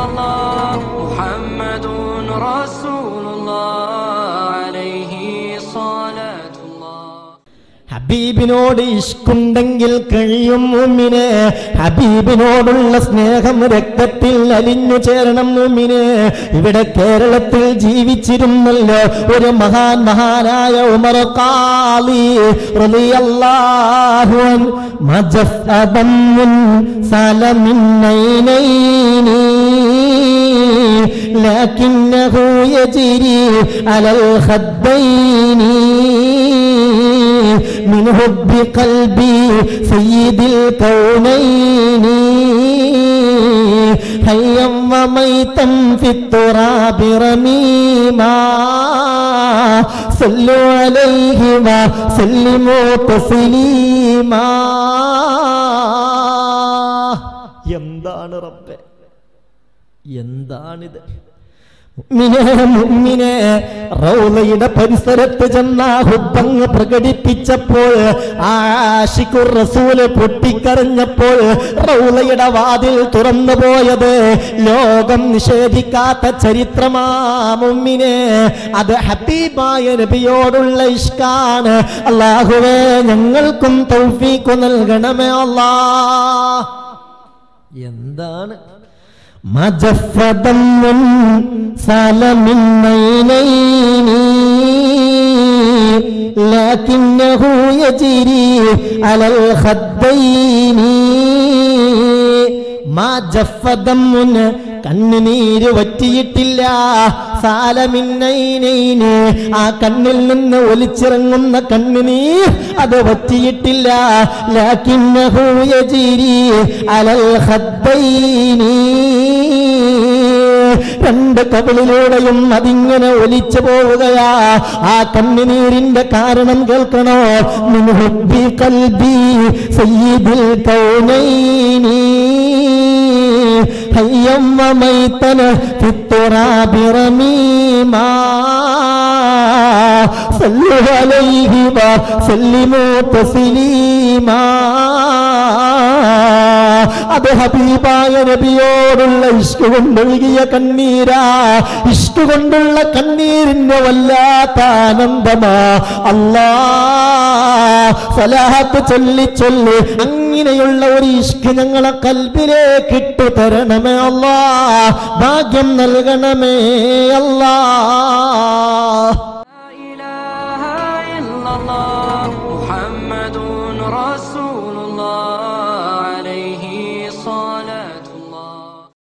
الله محمد رسول الله عليه صلاة الله ഹബീബിനോട് ഇഷ്കുണ്ടെങ്കിൽ കഴിയും മുമ്മിന് ഹബീബിനോടുള്ള സ്നേഹം രക്തത്തിൽ അലിഞ്ഞു ചേരണം മുമ്മിന് ഇവിടെ കേരളത്തിൽ ജീവിച്ചിരുന്നല്ലോ ഒരു മഹാൻ മഹാനായ ഉമർ ഖാലി റളിയല്ലാഹു അൻ മജഫദം മുൻ സലമിൻ നൈനൈനി لكنه يجري على الخدين من حب قلبي سيد الكونين حيا وميتا في التراب رميما صلوا عليه وسلموا تسليما എന്താണ് റബ്ബെ എന്താണിത് മുഅ്മിനേ, മുഅ്മിനേ, റൗളയുടെ പരിസരത്ത് ചെന്ന ഹുബങ്ങ് പ്രകടിപ്പിച്ചപ്പോൾ ആഷിഖുർ റസൂല് പൊട്ടിക്കരഞ്ഞപ്പോൾ റൗളയുടെ വാതിൽ തുറന്നു പോയത് ലോകം നിഷേധിക്കാത്ത ചരിത്രമാ മുമ്മിനെ അത് ഹബീബായ നബിയോടുള്ള ഇഷ്കാണ് അള്ളാഹുവേ ഞങ്ങൾക്കും തൗഫീഖ് നൽകണമേ അല്ലാ എന്താണ് مجفدا من سال من عينين لكنه يجري على الخدين ما جفدم കണ്ണുനീര് വറ്റിയിട്ടില്ല സാലമിന്നൈനൈന് ആ കണ്ണിൽ നിന്ന് ഒലിച്ചിറങ്ങുന്ന കണ്ണുനീർ അത് വറ്റിയിട്ടില്ല ലാക്കിന്നഹു യജിരി അലൽ ഖദ്ദൈനി രണ്ട് കവിളിലൂടെയും അതിങ്ങനെ ഒലിച്ചു പോവുകയാ ആ കണ്ണുനീരിന്റെ കാരണം കേൾക്കണോ മിൻ ഹുബ്ബി കൽബി സയ്യിദുൽ കൗനൈനി حيا وميتا في التراب رميما صلوا عليه وسلموا تسليما അത് ഹബീബായ നബിയോടുള്ള ഇഷ്ക് കൊണ്ടൊഴുകിയ കണ്ണീരാ ഇഷ്ക് കൊണ്ടുള്ള കണ്ണീരിന് വല്ലാത്ത ആനന്ദമാ അല്ലാ സലാഹത്ത് ചൊല്ലി ചൊല്ലി അങ്ങനെയുള്ള ഒരു ഇഷ്ക് ഞങ്ങളെ കൽബിലേക്ക് ഇട്ടു തരണമേ അല്ലാ ഭാഗ്യം നൽകണമേ അല്ലാ